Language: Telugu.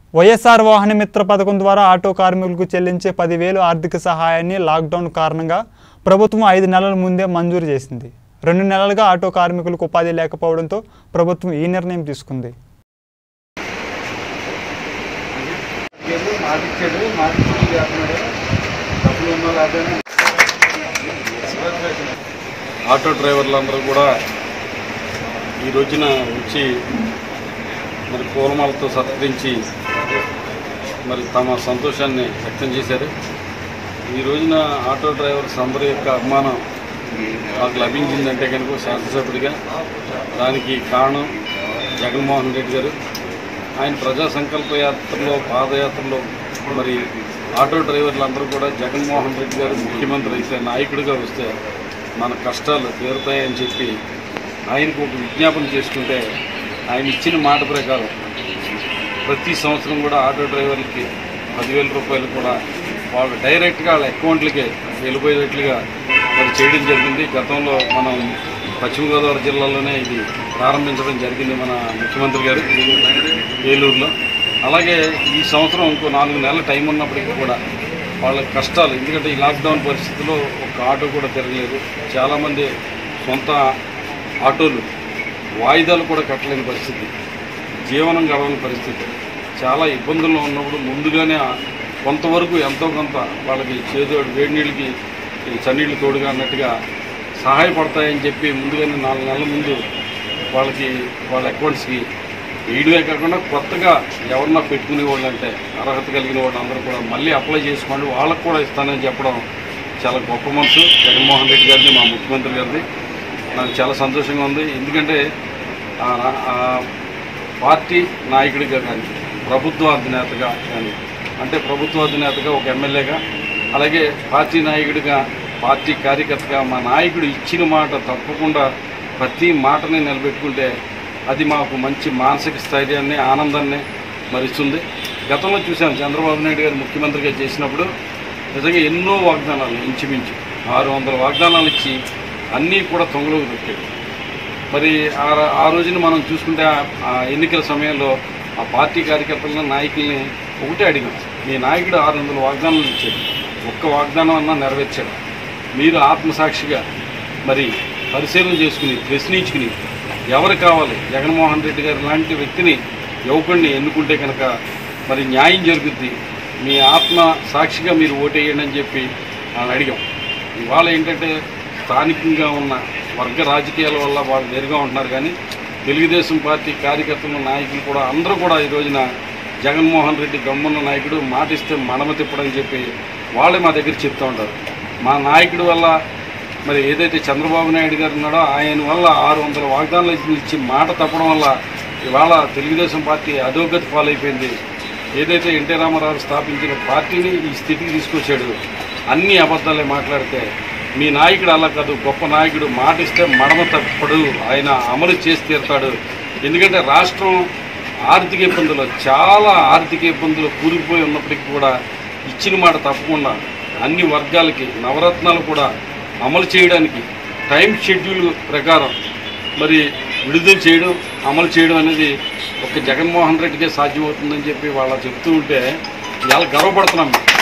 వైఎస్ఆర్ వాహన మిత్ర పథకం ద్వారా ఆటో కార్మికులకు చెల్లించే పదివేలు ఆర్థిక సహాయాన్ని లాక్డౌన్ కారణంగా ప్రభుత్వం ఐదు నెలల ముందే మంజూరు చేసింది రెండు నెలలుగా ఆటో కార్మికులకు ఉపాధి లేకపోవడంతో ప్రభుత్వం ఈ నిర్ణయం తీసుకుంది ఇచ్చాడు మాటిచ్చాడు మాటిచ్చి చేస్తున్నాడు డబ్బులు ఉన్నా లేకపోయినా ఆటో డ్రైవర్లందరూ కూడా ఈ రోజున వచ్చి మరి పూలమాలతో సత్కరించి మరి తమ సంతోషాన్ని వ్యక్తం చేశారు ఈ రోజున ఆటో డ్రైవర్స్ అందరి యొక్క అభిమానం మాకు లభించిందంటే కనుక శాసనసభ్యుడిగా దానికి కారణం జగన్మోహన్ రెడ్డి గారు ఆయన ప్రజా సంకల్ప యాత్రలో పాదయాత్రలో మరి ఆటో డ్రైవర్లందరూ కూడా జగన్మోహన్ రెడ్డి గారు ముఖ్యమంత్రి అయితే నాయకుడిగా వస్తే మన కష్టాలు తీరుతాయని చెప్పి ఆయనకు ఒక విజ్ఞాపన చేసుకుంటే ఆయన ఇచ్చిన మాట ప్రకారం ప్రతి సంవత్సరం కూడా ఆటో డ్రైవర్లకి పదివేల రూపాయలు కూడా వాళ్ళు డైరెక్ట్గా వాళ్ళ అకౌంట్లకే వెళ్ళిపోయేటట్లుగా మరి చేయడం జరిగింది గతంలో మనం పశ్చిమ గోదావరి జిల్లాలోనే ఇది ప్రారంభించడం జరిగింది మన ముఖ్యమంత్రి గారు ఏలూరులో అలాగే ఈ సంవత్సరం ఇంకో నాలుగు నెలల టైం ఉన్నప్పటికీ కూడా వాళ్ళ కష్టాలు ఎందుకంటే ఈ లాక్డౌన్ పరిస్థితిలో ఒక ఆటో కూడా తిరగలేదు చాలామంది సొంత ఆటోలు వాయిదాలు కూడా కట్టలేని పరిస్థితి జీవనం గడవని పరిస్థితి చాలా ఇబ్బందుల్లో ఉన్నప్పుడు ముందుగానే ఆ కొంతవరకు ఎంతో కొంత వాళ్ళకి చేదోడు వేడి నీళ్ళకి ఈ చన్నీళ్ళు తోడుగా అన్నట్టుగా సహాయపడతాయని చెప్పి ముందుగానే నాలుగు నెలల ముందు వాళ్ళకి వాళ్ళ అకౌంట్స్కి వేయడమే కాకుండా కొత్తగా ఎవరన్నా పెట్టుకునే వాళ్ళు అంటే అర్హత కలిగిన వాళ్ళందరూ కూడా మళ్ళీ అప్లై చేసుకోండి వాళ్ళకు కూడా ఇస్తానని చెప్పడం చాలా గొప్ప మనసు జగన్మోహన్ రెడ్డి గారిది మా ముఖ్యమంత్రి గారిది నాకు చాలా సంతోషంగా ఉంది ఎందుకంటే ఆ రా- ఆ పార్టీ నాయకుడిగా కానీ ప్రభుత్వ అధినేతగా కానీ అంటే ప్రభుత్వ అధినేతగా ఒక ఎమ్మెల్యేగా అలాగే పార్టీ నాయకుడిగా పార్టీ కార్యకర్తగా మా నాయకుడు ఇచ్చిన మాట తప్పకుండా ప్రతి మాటని నిలబెట్టుకుంటే అది మాకు మంచి మానసిక స్థైర్యాన్ని ఆనందాన్ని మరిస్తుంది గతంలో చూసాం చంద్రబాబు నాయుడు గారు ముఖ్యమంత్రిగా చేసినప్పుడు నిజంగా ఎన్నో వాగ్దానాలు ఇంచుమించు ఆరు వందల వాగ్దానాలు ఇచ్చి అన్నీ కూడా తొంగలోకి పెట్టాడు మరి ఆ ర- ఆ రోజున మనం చూసుకుంటే ఆ- ఆ ఎన్నికల సమయంలో ఆ పార్టీ కార్యకర్తలను నాయకుల్ని ఒకటే అడిగాం మీ నాయకుడు ఆరు వందల వాగ్దానాలు ఇచ్చాడు ఒక్క వాగ్దానం అన్నా నెరవేర్చాడు మీరు ఆత్మసాక్షిగా మరి పరిశీలన చేసుకుని ప్రశ్నించుకుని ఎవరు కావాలి జగన్మోహన్ రెడ్డి గారు లాంటి వ్యక్తిని యువకుడిని ఎన్నుకుంటే కనుక మరి న్యాయం జరుగుద్ది మీ ఆత్మ సాక్షిగా మీరు ఓటేయండి అని చెప్పి వాళ్ళని అడిగాం ఇవాళ ఏంటంటే స్థానికంగా ఉన్న వర్గ రాజకీయాల వల్ల వాళ్ళు వేరుగా ఉంటున్నారు కానీ తెలుగుదేశం పార్టీ కార్యకర్తలు నాయకులు కూడా అందరూ కూడా ఈ రోజున జగన్మోహన్ రెడ్డి గమ్మున్న నాయకుడు మాటిస్తే మడమ తిప్పడని చెప్పి వాళ్ళే మా దగ్గర చెప్తూ ఉంటారు మా నాయకుడి వల్ల మరి ఏదైతే చంద్రబాబు నాయుడు గారు ఉన్నాడో ఆయన వల్ల ఆరు వందల వాగ్దానాలు ఇచ్చి మాట తప్పడం వల్ల ఇవాళ తెలుగుదేశం పార్టీ అధోగతి పాలైపోయింది ఏదైతే ఎన్టీ రామారావు స్థాపించిన పార్టీని ఈ స్థితికి తీసుకొచ్చాడు అన్ని అబద్ధాలే మాట్లాడితే మీ నాయకుడు అలా కాదు గొప్ప నాయకుడు మాటిస్తే మడమ తప్పడు ఆయన అమలు చేసి తీరుతాడు ఎందుకంటే రాష్ట్రం ఆర్థిక ఇబ్బందులు చాలా ఆర్థిక ఇబ్బందులు కూలిపోయి ఉన్నప్పటికీ కూడా ఇచ్చిన మాట తప్పకుండా అన్ని వర్గాలకి నవరత్నాలు కూడా అమలు చేయడానికి టైం షెడ్యూల్ ప్రకారం మరి విడుదల చేయడం అమలు చేయడం అనేది ఒక జగన్మోహన్ రెడ్డికే సాధ్యమవుతుందని చెప్పి వాళ్ళ చెప్తూ ఉంటే చాలా గర్వపడుతున్నాం మేము.